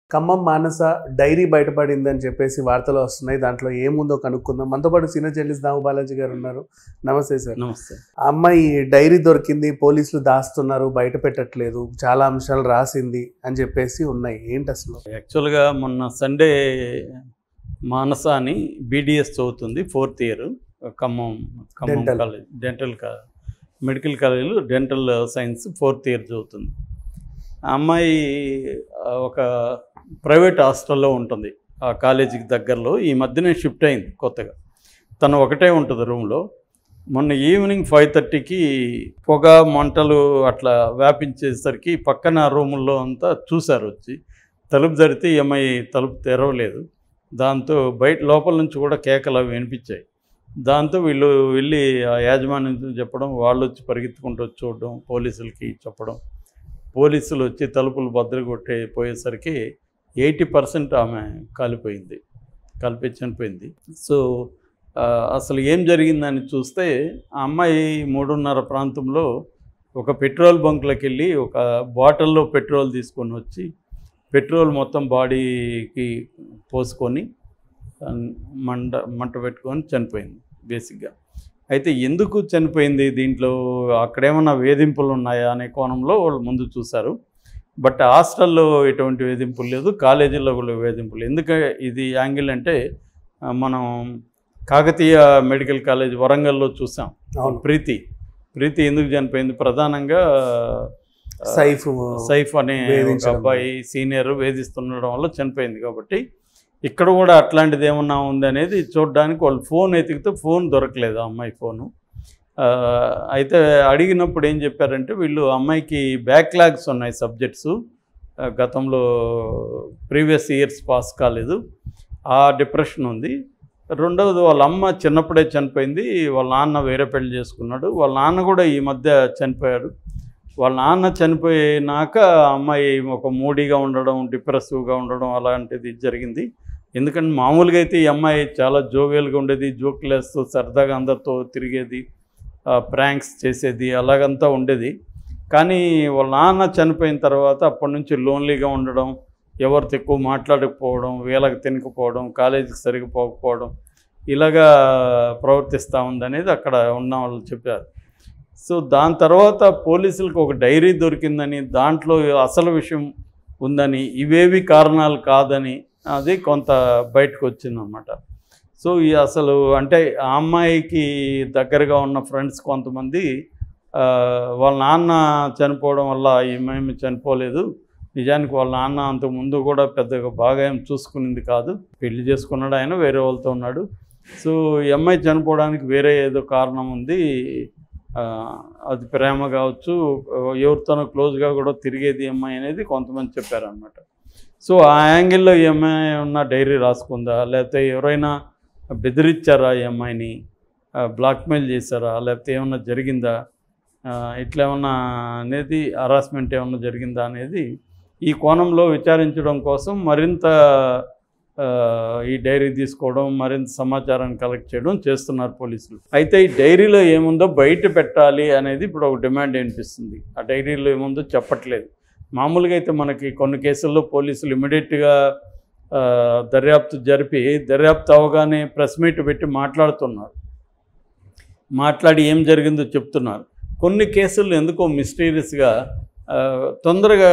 ఖమ్మం మానస dairy బయటపడిందని చెప్పేసి వార్తలు వస్తున్నాయి దాంట్లో ఏముందో కనుక్కుందాం మనతో పాటు సీనియర్ జర్నలిస్ట్ దాము బాలాజీ గారు ఉన్నారు నమస్తే సార్ నమస్తే ఆ అమ్మాయి డైరీ దొరికింది పోలీసులు దాస్తున్నారు బయట పెట్టట్లేదు చాలా అంశాలు రాసింది అని చెప్పేసి ఉన్నాయి ఏంటి అసలు యాక్చువల్గా మొన్న సండే మానస అని బీడిఎస్ చదువుతుంది fourth year Khammam Khammam Dental. College dental కా మెడికల్ కాలేజీలో డెంటల్ సైన్స్ ఫోర్త్ ఇయర్ చదువుతుంది ఆ అమ్మాయి ఆ, ఒక ప్రైవేట్ హాస్టల్లో ఉంటుంది ఆ కాలేజీకి దగ్గరలో ఈ మధ్యనే షిఫ్ట్ అయింది కొత్తగా తను ఒకటే ఉంటుంది రూమ్లో మొన్న ఈవినింగ్ ఫైవ్ థర్టీకి పొగ మంటలు అట్లా వ్యాపించేసరికి పక్కన రూముల్లో అంతా చూశారు వచ్చి తలుపు జరిగితే ఈ అమ్మాయి తలుపు తెరవలేదు దాంతో బయట లోపల నుంచి కూడా కేకలు అవి వినిపించాయి దాంతో వీళ్ళు వెళ్ళి ఆ యాజమాన్యం చెప్పడం వాళ్ళు వచ్చి పరిగెత్తుకుంటూ వచ్చి చూడడం పోలీసులకి చెప్పడం పోలీసులు వచ్చి తలుపులు బద్దలు కొట్టే పోయేసరికి ఎయిటీ పర్సెంట్ ఆమె కాలిపోయింది కాలిపోయి చనిపోయింది సో ఆ, అసలు ఏం జరిగిందని చూస్తే ఆ అమ్మాయి మూడున్నర ప్రాంతంలో ఒక పెట్రోల్ బంక్లోకి వెళ్ళి ఒక బాటిల్లో పెట్రోల్ తీసుకొని వచ్చి పెట్రోల్ మొత్తం బాడీకి పోసుకొని ఆ, మంట మంట పెట్టుకొని చనిపోయింది బేసిక్గా అయితే ఎందుకు చనిపోయింది దీంట్లో అక్కడేమన్నా వేధింపులు ఉన్నాయా అనే కోణంలో వాళ్ళు ముందు చూశారు బట్ హాస్టల్లో ఎటువంటి వేధింపులు లేదు కాలేజీల్లో కూడా వేధింపులు ఎందుకు ఇది యాంగిల్ అంటే ఆ, మనం కాకతీయ మెడికల్ కాలేజ్ వరంగల్లో చూసాం అవును ప్రీతి ప్రీతి ఎందుకు చనిపోయింది ప్రధానంగా ఆ, సైఫ్ సైఫ్ అనే ఒక వేధించడం. అబ్బాయి సీనియర్ వేధిస్తుండడం వల్ల చనిపోయింది కాబట్టి ఇక్కడ కూడా అట్లాంటిది ఏమన్నా ఉంది అనేది చూడడానికి వాళ్ళు ఫోన్ ఎతికితే ఫోన్ దొరకలేదు ఆ అమ్మాయి ఫోను ఆ, అయితే అడిగినప్పుడు ఏం చెప్పారంటే వీళ్ళు అమ్మాయికి బ్యాక్లాగ్స్ ఉన్నాయి సబ్జెక్ట్స్ గతంలో ప్రీవియస్ ఇయర్స్ పాస్ కాలేదు ఆ డిప్రెషన్ ఉంది రెండవది వాళ్ళ అమ్మ చిన్నప్పుడే చనిపోయింది వాళ్ళ నాన్న వేరే పెళ్లి చేసుకున్నాడు వాళ్ళ నాన్న కూడా ఈ మధ్య చనిపోయాడు వాళ్ళ నాన్న చనిపోయినాక ఆ అమ్మాయి ఒక మూడీగా ఉండడం డిప్రెసివ్గా ఉండడం అలాంటిది జరిగింది ఎందుకంటే మామూలుగా అయితే ఈ అమ్మాయి చాలా జోవియల్గా ఉండేది జోకులు వేస్తూ సరదాగా అందరితో తిరిగేది ప్రాంక్స్ చేసేది అలాగంతా ఉండేది కానీ వాళ్ళ నాన్న చనిపోయిన తర్వాత అప్పటి నుంచి లోన్లీగా ఉండడం ఎవరితో ఎక్కువ మాట్లాడకపోవడం వీళ్ళకి తినకపోవడం కాలేజీకి సరిగ్గా పోకపోవడం ఇలాగా ప్రవర్తిస్తూ ఉందనేది అక్కడ ఉన్న వాళ్ళు చెప్పారు సో దాని తర్వాత పోలీసులకు ఒక డైరీ దొరికిందని దాంట్లో అసలు విషయం ఉందని ఇవేవి కారణాలు కాదని అది కొంత బయటకు వచ్చిందన్నమాట సో ఈ అసలు అంటే ఆ అమ్మాయికి దగ్గరగా ఉన్న ఫ్రెండ్స్ కొంతమంది ఆ, వాళ్ళ నాన్న చనిపోవడం వల్ల ఈమె చనిపోలేదు నిజానికి వాళ్ళ నాన్న అంతకు ముందు కూడా పెద్దగా బాగా ఏం చూసుకునింది కాదు పెళ్లి చేసుకున్నాడు ఆయన వేరే వాళ్ళతో ఉన్నాడు సో ఈ అమ్మాయి చనిపోవడానికి వేరే ఏదో కారణం ఉంది ఆ, అది ప్రేమ కావచ్చు ఎవరితోనో క్లోజ్గా కూడా తిరిగేది ఈ అమ్మాయి అనేది కొంతమంది చెప్పారనమాట సో ఆ యాంగిల్లో ఈ అమ్మాయి ఉన్న డైరీ రాసుకుందా లేకపోతే ఎవరైనా బెదిరించారా ఈ అమ్మాయిని బ్లాక్మెయిల్ చేశారా లేకపోతే ఏమన్నా జరిగిందా ఆ, ఇట్లా ఏమన్నా అనేది హరాస్మెంట్ ఏమన్నా జరిగిందా అనేది ఈ కోణంలో విచారించడం కోసం మరింత ఆ, ఈ డైరీ తీసుకోవడం మరింత సమాచారాన్ని కలెక్ట్ చేయడం చేస్తున్నారు పోలీసులు అయితే ఈ డైరీలో ఏముందో బయట పెట్టాలి అనేది ఇప్పుడు ఒక డిమాండ్ వినిపిస్తుంది ఆ డైరీలో ఏముందో చెప్పట్లేదు మామూలుగా అయితే మనకి కొన్ని కేసుల్లో పోలీసులు ఇమీడియట్గా దర్యాప్తు జరిపి దర్యాప్తు అవగానే ప్రెస్ మీట్ పెట్టి మాట్లాడుతున్నారు మాట్లాడి ఏం జరిగిందో చెప్తున్నారు కొన్ని కేసులు ఎందుకో మిస్టీరియస్గా తొందరగా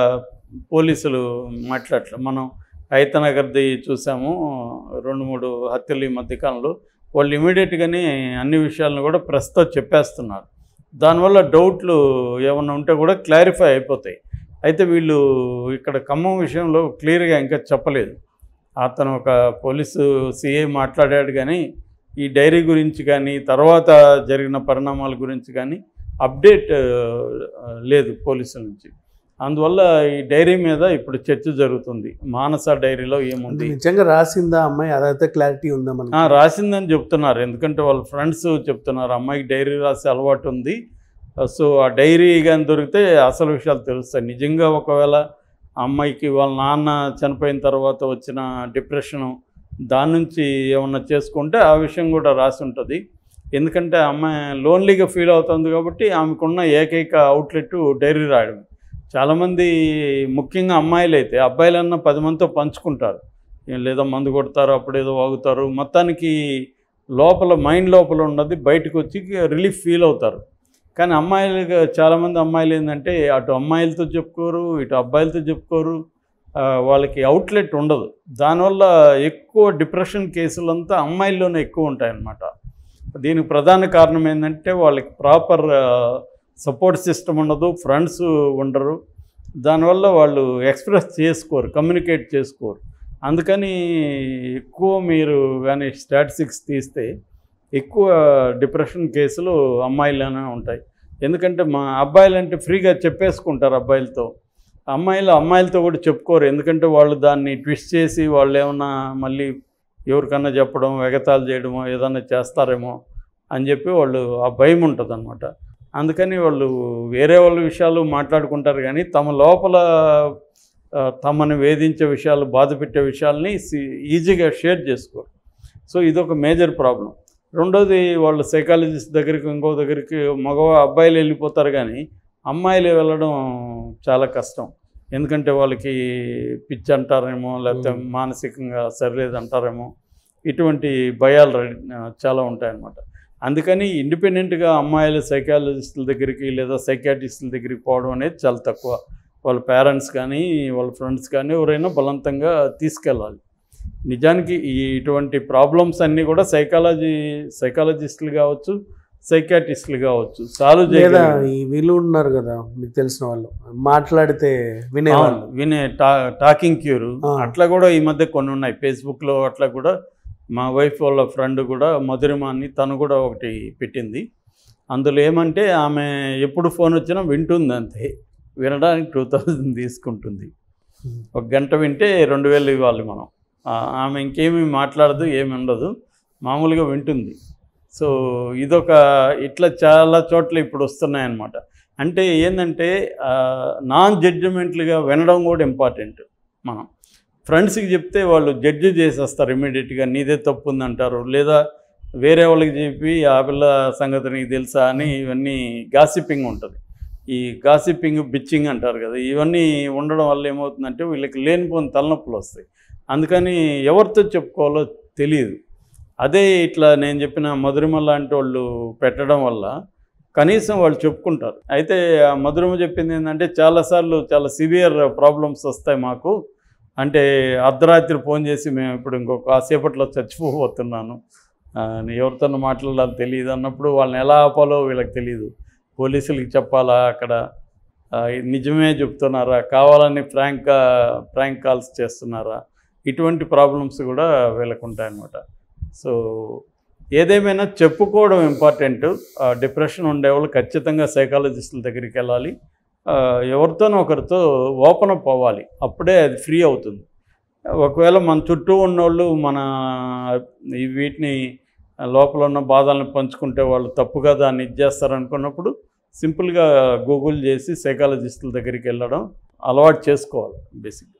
పోలీసులు మాట్లాడలే మనం హైతనగర్ది చూసాము రెండు మూడు హత్యలు ఈ మధ్యకాలంలో వాళ్ళు ఇమీడియట్గానే అన్ని విషయాలను కూడా ప్రెస్తో చెప్పేస్తున్నారు దానివల్ల డౌట్లు ఏమన్నా ఉంటే కూడా క్లారిఫై అయిపోతాయి అయితే వీళ్ళు ఇక్కడ ఖమ్మం విషయంలో క్లియర్గా ఇంకా చెప్పలేదు అతను ఒక పోలీసు సిఐ మాట్లాడాడు కానీ ఈ డైరీ గురించి కానీ తర్వాత జరిగిన పరిణామాల గురించి కానీ అప్డేట్ ఆ, లేదు పోలీసుల నుంచి అందువల్ల ఈ డైరీ మీద ఇప్పుడు చర్చ జరుగుతుంది మానస డైరీలో అంటే ఏముంది నిజంగా రాసిందా అమ్మాయి అదైతే క్లారిటీ ఉందా మనకి ఆ, రాసిందని చెప్తున్నారు ఎందుకంటే వాళ్ళ ఫ్రెండ్స్ చెప్తున్నారు అమ్మాయికి డైరీ రాసే అలవాటు ఉంది సో ఆ డైరీ కానీ దొరికితే అసలు విషయాలు తెలుస్తాయి నిజంగా ఒకవేళ ఆ అమ్మాయికి వాళ్ళ నాన్న చనిపోయిన తర్వాత వచ్చిన డిప్రెషను దాని నుంచి ఏమన్నా చేసుకుంటే ఆ విషయం కూడా రాసి ఉంటుంది ఎందుకంటే ఆ అమ్మాయి లోన్లీగా ఫీల్ అవుతుంది కాబట్టి ఆమెకున్న ఏకైక అవుట్లెట్ డైరీ రాయడం చాలామంది ముఖ్యంగా అమ్మాయిలు అయితే అబ్బాయిలన్నా పది మందితో పంచుకుంటారు ఏం లేదా మందు కొడతారు అప్పుడేదో వాగుతారు మొత్తానికి లోపల మైండ్ లోపల ఉన్నది బయటకు వచ్చి రిలీఫ్ ఫీల్ అవుతారు కానీ అమ్మాయిలు చాలామంది అమ్మాయిలు ఏంటంటే అటు అమ్మాయిలతో చెప్పుకోరు ఇటు అబ్బాయిలతో చెప్పుకోరు ఆ, వాళ్ళకి అవుట్లెట్ ఉండదు దానివల్ల ఎక్కువ డిప్రెషన్ కేసులంతా అమ్మాయిల్లోనే ఎక్కువ ఉంటాయన్నమాట దీనికి ప్రధాన కారణం ఏంటంటే వాళ్ళకి ప్రాపర్ సపోర్ట్ సిస్టమ్ ఉండదు ఫ్రెండ్స్ ఉండరు దానివల్ల వాళ్ళు ఎక్స్ప్రెస్ చేసుకోరు కమ్యూనికేట్ చేసుకోరు అందుకని ఎక్కువ మీరు కానీ స్టాటిస్టిక్స్ తీస్తే ఎక్కువ డిప్రెషన్ కేసులు అమ్మాయిలోనే ఉంటాయి ఎందుకంటే మా అబ్బాయిలు అంటే ఫ్రీగా చెప్పేసుకుంటారు అబ్బాయిలతో అమ్మాయిలు అమ్మాయిలతో కూడా చెప్పుకోరు ఎందుకంటే వాళ్ళు దాన్ని ట్విస్ట్ చేసి వాళ్ళు ఏమన్నా మళ్ళీ ఎవరికన్నా చెప్పడం ఎగతాళి చేయడమో ఏదన్నా చేస్తారేమో అని చెప్పి వాళ్ళు ఆ భయం ఉంటుంది అనమాట అందుకని వాళ్ళు వేరే వాళ్ళ విషయాలు మాట్లాడుకుంటారు కానీ తమ లోపల ఆ, తమని వేధించే విషయాలు బాధ పెట్టే విషయాల్ని సి- ఈజీగా షేర్ చేసుకోరు సో ఇదొక మేజర్ ప్రాబ్లం రెండోది వాళ్ళు సైకాలజిస్ట్ దగ్గరికి ఇంకో దగ్గరికి మగ అబ్బాయిలు వెళ్ళిపోతారు కానీ అమ్మాయిలు వెళ్ళడం చాలా కష్టం ఎందుకంటే వాళ్ళకి పిచ్చి అంటారేమో లేకపోతే Hmm. మానసికంగా సరిలేదు అంటారేమో ఇటువంటి భయాలు రెడీ- చాలా ఉంటాయన్నమాట అందుకని ఇండిపెండెంట్గా అమ్మాయిలు సైకాలజిస్టుల దగ్గరికి లేదా సైకాటిస్టుల దగ్గరికి పోవడం అనేది చాలా తక్కువ వాళ్ళ పేరెంట్స్ కానీ వాళ్ళ ఫ్రెండ్స్ కానీ ఎవరైనా బలవంతంగా తీసుకెళ్ళాలి నిజానికి ఈ ఇటువంటి ప్రాబ్లమ్స్ అన్నీ కూడా సైకాలజీ సైకాలజిస్టులు కావచ్చు సైకాటిస్టులు కావచ్చు సాల్వ్ లేదా చేయగలిగే ఈ వీళ్ళు ఉన్నారు కదా మీకు తెలిసిన వాళ్ళు మాట్లాడితే వినేవాళ్ళు అవును, వినే టా టాకింగ్ క్యూర్ ఆ. అట్లా కూడా ఈ మధ్య కొన్ని ఉన్నాయి ఫేస్బుక్లో అట్లా కూడా మా వైఫ్ వాళ్ళ ఫ్రెండ్ కూడా మధురిమ అని తను కూడా ఒకటి పెట్టింది అందులో ఏమంటే ఆమె ఎప్పుడు ఫోన్ వచ్చినా వింటుంది అంతే వినడానికి టూ థౌజండ్ తీసుకుంటుంది ఒక గంట వింటే రెండు వేలు ఇవ్వాలి మనం ఆ, ఆమె ఇంకేమీ మాట్లాడదు ఏమి ఉండదు మామూలుగా వింటుంది సో ఇదొక ఇట్లా చాలా చోట్ల ఇప్పుడు వస్తున్నాయన్నమాట అంటే ఏంటంటే నాన్ జడ్జిమెంట్లుగా వినడం కూడా ఇంపార్టెంట్ మనం ఫ్రెండ్స్కి చెప్తే వాళ్ళు జడ్జి చేసేస్తారు ఇమీడియట్గా నీదే తప్పు ఉందంటారు లేదా వేరే వాళ్ళకి చెప్పి ఆ పిల్ల సంగతి నీకు తెలుసా అని ఇవన్నీ గాసిపింగ్ ఉంటుంది ఈ గాసిపింగ్ బిచ్చింగ్ అంటారు కదా ఇవన్నీ ఉండడం వల్ల ఏమవుతుందంటే వీళ్ళకి లేనిపోని తలనొప్పులు వస్తాయి అందుకని ఎవరితో చెప్పుకోవాలో తెలియదు అదే ఇట్లా నేను చెప్పిన మధురిమ లాంటి వాళ్ళు పెట్టడం వల్ల కనీసం వాళ్ళు చెప్పుకుంటారు అయితే ఆ మధురిమ చెప్పింది ఏంటంటే చాలాసార్లు చాలా సివియర్ ప్రాబ్లమ్స్ వస్తాయి మాకు అంటే అర్ధరాత్రి ఫోన్ చేసి మేము ఇప్పుడు ఇంకొక కాసేపట్లో చచ్చిపోతున్నాను ఆ, నేను ఎవరితో మాట్లాడాలో తెలియదు అన్నప్పుడు వాళ్ళని ఎలా ఆపాలో వీళ్ళకి తెలియదు పోలీసులకి చెప్పాలా అక్కడ ఆ, ఇది నిజమే చెప్తున్నారా కావాలని ఫ్రాంక్ ఫ్రాంక్ కాల్స్ చేస్తున్నారా ఇటువంటి ప్రాబ్లమ్స్ కూడా వీళ్ళకు ఉంటాయన్నమాట సో ఏదేమైనా చెప్పుకోవడం ఇంపార్టెంట్ డిప్రెషన్ ఉండేవాళ్ళు ఖచ్చితంగా సైకాలజిస్టుల దగ్గరికి వెళ్ళాలి ఆ, ఎవరితోనో ఒకరితో ఓపెన్ అప్ అవ్వాలి అప్పుడే అది ఫ్రీ అవుతుంది ఒకవేళ మన చుట్టూ ఉన్నోళ్ళు మన ఈ వీటిని లోపల ఉన్న బాధల్ని పంచుకుంటే వాళ్ళు తప్పుగా దాన్ని ఇది చేస్తారనుకున్నప్పుడు సింపుల్గా గూగుల్ చేసి సైకాలజిస్టుల దగ్గరికి వెళ్ళడం అలవాటు చేసుకోవాలి బేసిక్గా